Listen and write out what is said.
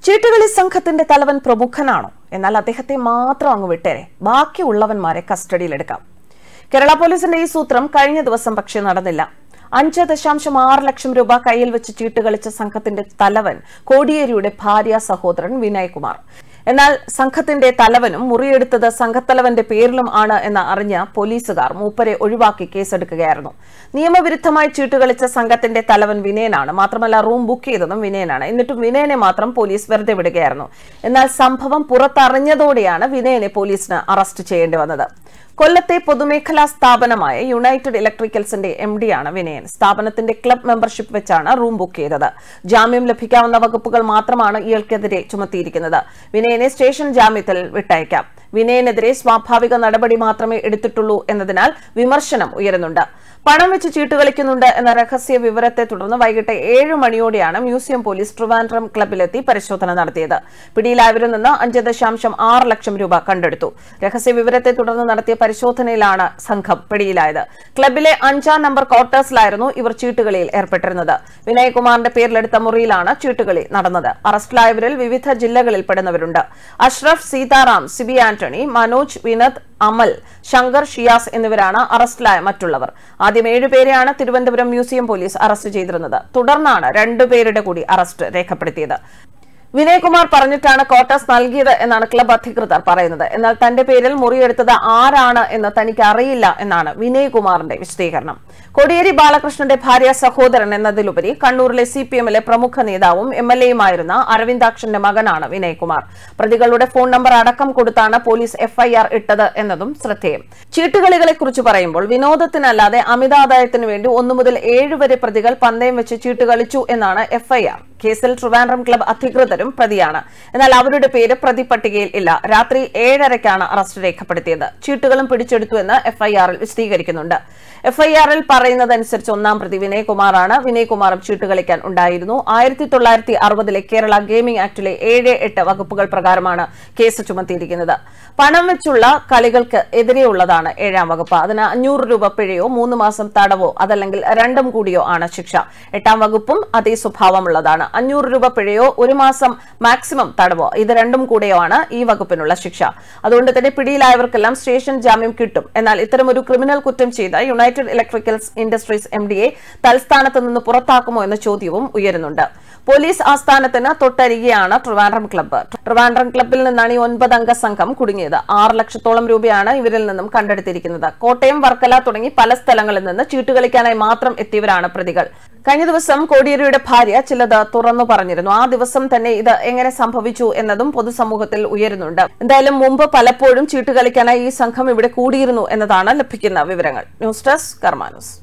ചീട്ടുകളി സംഘത്തിന്റെ തലവൻ പ്രമുഖനാണോ എന്നാൽ അദ്ദേഹത്തെ മാത്രം അങ്ങ് വിട്ടേരെ ബാക്കിയുള്ളവന്മാരെ കസ്റ്റഡിയിലെടുക്കാം കേരള പോലീസിന്റെ ഈ സൂത്രം കഴിഞ്ഞ ദിവസം പക്ഷേ നടന്നില്ല അഞ്ച് ദശാംശം ആറ് ലക്ഷം രൂപ കയ്യിൽ വെച്ച് ചീട്ടുകളിച്ച സംഘത്തിന്റെ തലവൻ കോടിയേരിയുടെ ഭാര്യ സഹോദരൻ വിനയ് കുമാർ എന്നാൽ സംഘത്തിന്റെ തലവനും മുറിയെടുത്തത് സംഘത്തലവന്റെ പേരിലും ആണ് എന്ന് അറിഞ്ഞ പോലീസുകാർ മൂപ്പരെ ഒഴിവാക്കി കേസെടുക്കുകയായിരുന്നു നിയമവിരുദ്ധമായി ചീട്ടുകളിച്ച സംഘത്തിന്റെ തലവൻ വിനയനാണ് മാത്രമല്ല റൂം ബുക്ക് ചെയ്തതും വിനയനാണ് എന്നിട്ടും വിനയനെ മാത്രം പോലീസ് വെറുതെ വിടുകയായിരുന്നു എന്നാൽ സംഭവം പുറത്തറിഞ്ഞതോടെയാണ് വിനയനെ പോലീസിന് അറസ്റ്റ് ചെയ്യേണ്ടി വന്നത് കൊല്ലത്തെ പൊതുമേഖലാ സ്ഥാപനമായ യുണൈറ്റഡ് ഇലക്ട്രിക്കൽസിന്റെ എം ഡിയാണ് വിനയൻ സ്ഥാപനത്തിന്റെ ക്ലബ് മെമ്പർഷിപ്പ് വെച്ചാണ് റൂം ബുക്ക് ചെയ്തത് ജാമ്യം ലഭിക്കാവുന്ന വകുപ്പുകൾ മാത്രമാണ് ഇയാൾക്കെതിരെ ചുമത്തിയിരിക്കുന്നത് വിനയനെ സ്റ്റേഷൻ ജാമ്യത്തിൽ വിട്ടയക്കാം വിനയനെതിരെ സ്വാഭാവിക നടപടി മാത്രമേ എടുത്തിട്ടുള്ളൂ എന്നതിനാൽ വിമർശനം ഉയരുന്നുണ്ട് പണം വെച്ച് ചീട്ട് കളിക്കുന്നുണ്ട് എന്ന രഹസ്യ വിവരത്തെ തുടർന്ന് വൈകിട്ട് ഏഴ് മണിയോടെയാണ് മ്യൂസിയം പോലീസ് ട്രിവാൻഡ്രം ക്ലബിലെത്തി പരിശോധന നടത്തിയത് പിടിയിലായവരിൽ നിന്ന് അഞ്ച് ദശാംശം ആറ് ലക്ഷം രൂപ കണ്ടെടുത്തു രഹസ്യ വിവരത്തെ തുടർന്ന് നടത്തിയ പരിശോധനയിലാണ് സംഘം പിടിയിലായത് ക്ലബിലെ അഞ്ചാം നമ്പർ ക്വാർട്ടേഴ്സിലായിരുന്നു ഇവർ ചീട്ടുകളിയിൽ ഏർപ്പെട്ടിരുന്നത് വിനയകുമാറിന്റെ പേരിലെടുത്ത മുറിയിലാണ് ചീട്ടുകളി നടന്നത് അറസ്റ്റിലായവരിൽ വിവിധ ജില്ലകളിൽ പെടുന്നവരുണ്ട് അഷ്റഫ് സീതാറാം സിബി ആന്റണി മനോജ് വിനത് അമൽ ശങ്കർ ഷിയാസ് എന്നിവരാണ് അറസ്റ്റിലായ മറ്റുള്ളവർ ആദ്യം ഏഴുപേരെയാണ് തിരുവനന്തപുരം മ്യൂസിയം പോലീസ് അറസ്റ്റ് ചെയ്തിരുന്നത് തുടർന്നാണ് രണ്ടുപേരുടെ കൂടി അറസ്റ്റ് രേഖപ്പെടുത്തിയത് വിനയകുമാർ പറഞ്ഞിട്ടാണ് ക്വാർട്ടേഴ്സ് നൽകിയത് എന്നാണ് ക്ലബ് അധികൃതർ പറയുന്നത് എന്നാൽ തന്റെ പേരിൽ മുറിയെടുത്തത് ആരാണ് എന്ന് തനിക്ക് അറിയില്ല എന്നാണ് വിനയകുമാറിന്റെ വിശദീകരണം കോടിയേരി ബാലകൃഷ്ണന്റെ ഭാര്യ സഹോദരൻ എന്നതിലുപരി കണ്ണൂരിലെ സി പി എമ്മിലെ പ്രമുഖ നേതാവും എം എൽ എയുമായിരുന്ന അരവിന്ദാക്ഷന്റെ മകനാണ് വിനയകുമാർ പ്രതികളുടെ ഫോൺ നമ്പർ അടക്കം കൊടുത്താണ് പോലീസ് എഫ്ഐആർ ഇട്ടത് എന്നതും ശ്രദ്ധേയം ചീട്ടുകളികളെ കുറിച്ച് പറയുമ്പോൾ വിനോദത്തിനല്ലാതെ അമിതാദായത്തിനു വേണ്ടി ഒന്നു മുതൽ ഏഴ് വരെ പ്രതികൾ പന്തയം വെച്ച് ചീട്ട് കളിച്ചു എന്നാണ് എഫ്ഐആർ കേസിൽ ട്രിവാൻഡ്രം ക്ലബ് അധികൃതരും പ്രതിയാണ് എന്നാൽ അവരുടെ പേര് പ്രതിപട്ടികയിൽ ഇല്ല രാത്രി ഏഴരയ്ക്കാണ് അറസ്റ്റ് രേഖപ്പെടുത്തിയത് ചീട്ടുകളും പിടിച്ചെടുത്തു എന്ന് എഫ്ഐആറിൽ വിശദീകരിക്കുന്നുണ്ട് എഫ്ഐആറിൽ പറയുന്നതനുസരിച്ച് ഒന്നാം പ്രതി വിനയകുമാറാണ് വിനയകുമാറും ചീട്ട് കളിക്കാൻ ഉണ്ടായിരുന്നു ആയിരത്തി തൊള്ളായിരത്തി അറുപതിലെ കേരള ഗെയിമിംഗ് ആക്ടിലെ ഏഴ് എട്ട് വകുപ്പുകൾ പ്രകാരമാണ് കേസ് ചുമത്തിയിരിക്കുന്നത് പണം വെച്ചുള്ള കളികൾക്ക് എതിരെയുള്ളതാണ് ഏഴാം വകുപ്പ് അതിന് അഞ്ഞൂറ് രൂപ പിഴയോ മൂന്ന് മാസം തടവോ അതല്ലെങ്കിൽ രണ്ടും കൂടിയോ ആണ് ശിക്ഷ എട്ടാം വകുപ്പും അതേ സ്വഭാവമുള്ളതാണ് അഞ്ഞൂറ് രൂപ പിഴയോ ഒരു മാസം മാക്സിമം തടവോ ഇത് രണ്ടും കൂടെയോ ആണ് ഈ വകുപ്പിനുള്ള ശിക്ഷ അതുകൊണ്ട് തന്നെ പിടിയിലായവർക്കെല്ലാം സ്റ്റേഷൻ ജാമ്യം കിട്ടും എന്നാൽ ഇത്തരമൊരു ക്രിമിനൽ കുറ്റം ചെയ്ത യുണൈറ്റഡ് ഇലക്ട്രിക്കൽസ് ഇൻഡസ്ട്രീസ് എം ഡിയെ തൽസ്ഥാനത്ത് നിന്ന് പുറത്താക്കുമോ എന്ന ചോദ്യവും ഉയരുന്നുണ്ട് പോലീസ് ആസ്ഥാനത്തിന് തൊട്ടരികെയാണ് ട്രിവാൻഡ്രം ക്ലബ്ബ് ട്രിവാൻഡ്രം ക്ലബ്ബിൽ നിന്നാണ് ഈ ഒൻപതംഗ സംഘം കുടുങ്ങിയത് ആറ് ലക്ഷത്തോളം രൂപയാണ് ഇവരിൽ നിന്നും കണ്ടെടുത്തിരിക്കുന്നത് കോട്ടയം വർക്കല തുടങ്ങി പല സ്ഥലങ്ങളിൽ നിന്ന് ചീട്ടുകളിക്കാനായി മാത്രം എത്തിയവരാണ് പ്രതികൾ കഴിഞ്ഞ ദിവസം കോടിയേരിയുടെ ഭാര്യ ചിലത് തുറന്നു പറഞ്ഞിരുന്നു ആ ദിവസം തന്നെ ഇത് എങ്ങനെ സംഭവിച്ചു എന്നതും പൊതുസമൂഹത്തിൽ ഉയരുന്നുണ്ട് എന്തായാലും മുമ്പ് പലപ്പോഴും ചീട്ടുകളിക്കാനായി ഈ സംഘം ഇവിടെ കൂടിയിരുന്നു എന്നതാണ് ലഭിക്കുന്ന വിവരങ്ങൾ ന്യൂസ് ഡെസ്ക് കർമാനൂസ്